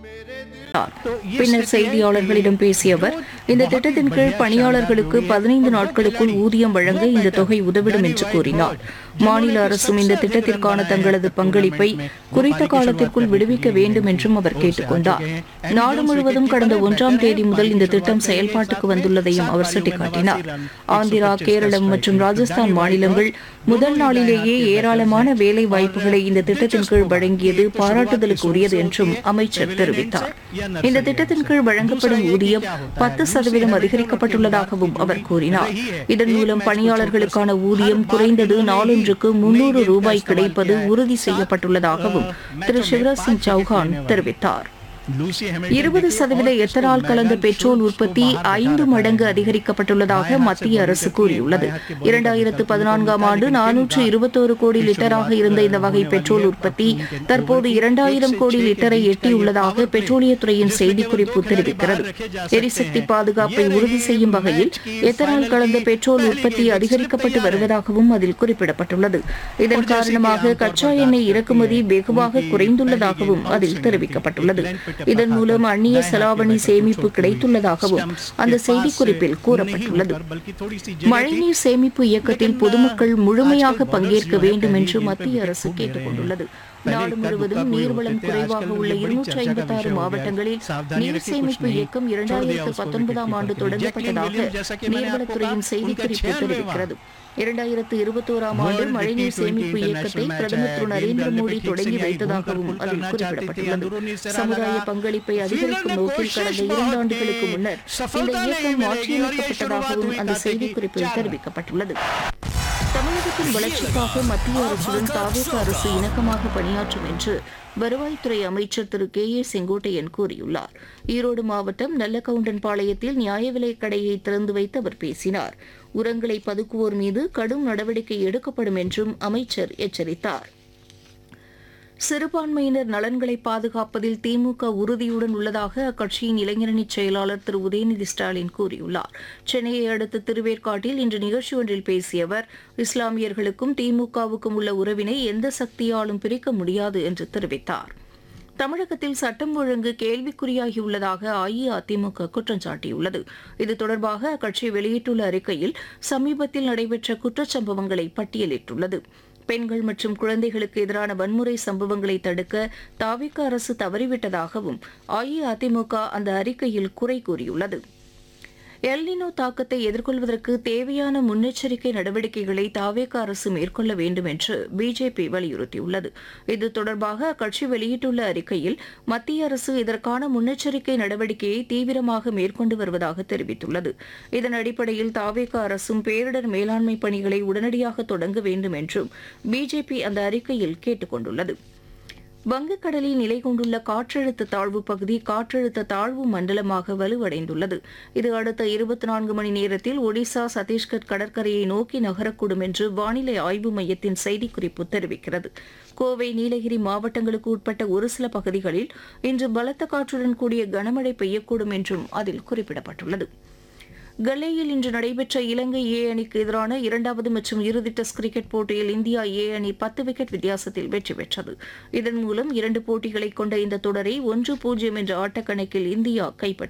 பின்னர் செய்தியாளர்களிடம் பேசிய அவர் இந்த திட்டத்தின் கீழ் பணியாளர்களுக்கு பதினைந்து நாட்களுக்குள் ஊதியம் வழங்க இந்த தொகை உதவிடும் என்று கூறினார் மாநில அரசும் இந்த திட்டத்திற்கான தங்களது பங்களிப்பை குறித்த காலத்திற்குள் விடுவிக்க வேண்டும் என்றும் அவர் கேட்டுக் கொண்டார் நாடு முழுவதும் கடந்த ஒன்றாம் தேதி முதல் இந்த திட்டம் செயல்பாட்டுக்கு வந்துள்ளதையும் அவர் சுட்டிக்காட்டினார் ஆந்திரா கேரளம் மற்றும் ராஜஸ்தான் மாநிலங்கள் முதல் நாளிலேயே ஏராளமான வேலை வாய்ப்புகளை இந்த திட்டத்தின் கீழ் வழங்கியது பாராட்டுதலுக்கு உரியது என்றும் அமைச்சர் தெரிவித்தார் இந்த திட்டத்தின் கீழ் வழங்கப்படும் ஊதியம் பத்து சதவீதம் அதிகரிக்கப்பட்டுள்ளதாகவும் அவர் கூறினார் இதன் மூலம் பணியாளர்களுக்கான ஊதியம் குறைந்தது நாளொன்றுக்கு முன்னூறு ரூபாய் கிடைப்பது உறுதி செய்யப்பட்டுள்ளதாகவும் திரு சிவராஜ் சிங் சௌஹான் தெரிவித்தார் இருபது சதவீத எத்தனால் கலந்த பெட்ரோல் உற்பத்தி ஐந்து மடங்கு அதிகரிக்கப்பட்டுள்ளதாக மத்திய அரசு கூறியுள்ளது இரண்டாயிரத்து பதினான்காம் ஆண்டு நானூற்று இருபத்தோரு கோடி லிட்டராக இருந்த இந்த வகை பெட்ரோல் உற்பத்தி தற்போது இரண்டாயிரம் கோடி லிட்டரை எட்டியுள்ளதாக பெட்ரோலியத்துறையின் செய்திக்குறிப்பு தெரிவிக்கிறது எரிசக்தி பாதுகாப்பை உறுதி செய்யும் வகையில் எத்தனால் கலந்த பெட்ரோல் உற்பத்தி அதிகரிக்கப்பட்டு வருவதாகவும் அதில் குறிப்பிடப்பட்டுள்ளது இதன் காரணமாக கச்சா எண்ணெய் இறக்குமதி வெகுவாக குறைந்துள்ளதாகவும் அதில் தெரிவிக்கப்பட்டுள்ளது இதன் மூலம் அந்நிய செலாவணி சேமிப்பு கிடைத்துள்ளதாகவும் அந்த செய்திக்குறிப்பில் கூறப்பட்டுள்ளது மழைநீர் சேமிப்பு இயக்கத்தில் பொதுமக்கள் முழுமையாக பங்கேற்க வேண்டும் என்று மத்திய அரசு கேட்டுக் கொண்டுள்ளது நாடு முழுவதும் நீர்வளம் குறைவாக உள்ள இருநூற்றி ஐம்பத்தி ஆறு மாவட்டங்களில் நீர் சேமிப்பு இயக்கம் இரண்டாயிரத்து பத்தொன்பதாம் ஆண்டு தொடங்கப்பட்டதாக நீர்வளத்துறையின் செய்திக்குறிப்பு தெரிவிக்கிறது இரண்டாயிரத்து இருபத்தோராம் ஆண்டு மழைநீர் சேமிப்பு இயக்கத்தை பிரதமர் திரு நரேந்திர மோடி தொடங்கி வைத்ததாகவும் அதில் குறிப்பிடப்பட்டுள்ளது சமுதாய பங்களிப்பை அதிகரிக்கும் நோக்கில் கடந்த இரண்டு ஆண்டுகளுக்கு முன்னர் இந்த இயக்கம் மாற்றியமைக்கப்பட்டதாகவும் அந்த செய்திக்குறிப்பில் தெரிவிக்கப்பட்டுள்ளது தமிழகத்தின் வளர்ச்சிக்காக மத்திய அரசுடன் தாவேக அரசு இணக்கமாக பணியாற்றும் என்று வருவாய்த்துறை அமைச்சர் திரு கே ஏ செங்கோட்டையன் கூறியுள்ளார் ஈரோடு மாவட்டம் நல்லகவுண்டன்பாளையத்தில் நியாய விலைக் கடையை திறந்து வைத்து அவர் பேசினார் உரங்களை பதுக்குவோர் மீது கடும் நடவடிக்கை எடுக்கப்படும் என்றும் அமைச்சர் எச்சரித்தார் சிறுபான்மையினர் நலன்களை பாதுகாப்பதில் திமுக உறுதியுடன் உள்ளதாக அக்கட்சியின் இளைஞரணி செயலாளர் திரு உதயநிதி ஸ்டாலின் கூறியுள்ளார் சென்னையை அடுத்த திருவேற்காட்டில் இன்று நிகழ்ச்சி ஒன்றில் பேசிய அவர் இஸ்லாமியர்களுக்கும் திமுகவுக்கும் உள்ள உறவினை எந்த சக்தியாலும் பிரிக்க முடியாது என்று தெரிவித்தார் தமிழகத்தில் சட்டம் ஒழுங்கு கேள்விக்குறியாகியுள்ளதாக அஇஅதிமுக குற்றம் சாட்டியுள்ளது இது தொடர்பாக அக்கட்சி வெளியிட்டுள்ள அறிக்கையில் சமீபத்தில் நடைபெற்ற குற்றச்சம்பவங்களை பட்டியலிட்டுள்ளது பெண்கள் மற்றும் குழந்தைகளுக்கு எதிரான வன்முறை சம்பவங்களை தடுக்க தாவிக அரசு தவறிவிட்டதாகவும் அஇஅதிமுக அந்த அறிக்கையில் குறை கூறியுள்ளது எல்னினோ தாக்கத்தை எதிர்கொள்வதற்கு தேவையான முன்னெச்சரிக்கை நடவடிக்கைகளை தாவேக அரசு மேற்கொள்ள வேண்டும் என்று பிஜேபி வலியுறுத்தியுள்ளது இது தொடர்பாக அக்கட்சி வெளியிட்டுள்ள அறிக்கையில் மத்திய அரசு இதற்கான முன்னெச்சரிக்கை நடவடிக்கையை தீவிரமாக மேற்கொண்டு வருவதாக தெரிவித்துள்ளது இதன் அடிப்படையில் தாவேக அரசும் பேரிடர் மேலாண்மை பணிகளை உடனடியாக தொடங்க வேண்டும் என்றும் பிஜேபி அந்த அறிக்கையில் கேட்டுக் கொண்டுள்ளது வங்கக்கடலில் நிலை கொண்டுள்ள காற்றழுத்த தாழ்வு பகுதி காற்றழுத்த தாழ்வு மண்டலமாக வலுவடைந்துள்ளது இது அடுத்த இருபத்தி நான்கு மணி நேரத்தில் ஒடிசா சத்தீஸ்கர் கடற்கரையை நோக்கி நகரக்கூடும் என்று வானிலை ஆய்வு மையத்தின் செய்திக்குறிப்பு தெரிவிக்கிறது கோவை நீலகிரி மாவட்டங்களுக்கு உட்பட்ட ஒரு சில பகுதிகளில் இன்று பலத்த காற்றுடன் கூடிய கனமழை பெய்யக்கூடும் என்றும் அதில் குறிப்பிடப்பட்டுள்ளது கல்லேயில் இன்று நடைபெற்ற இலங்கை ஏ அணிக்கு எதிரான இரண்டாவது மற்றும் இறுதி டெஸ்ட் கிரிக்கெட் போட்டியில் இந்தியா ஏ அணி பத்து விக்கெட் வித்தியாசத்தில் வெற்றி பெற்றது இதன் மூலம் இரண்டு போட்டிகளை கொண்ட இந்த தொடரை ஒன்று பூஜ்ஜியம் என்ற ஆட்டக்கணக்கில் இந்தியா கைப்பற்றியது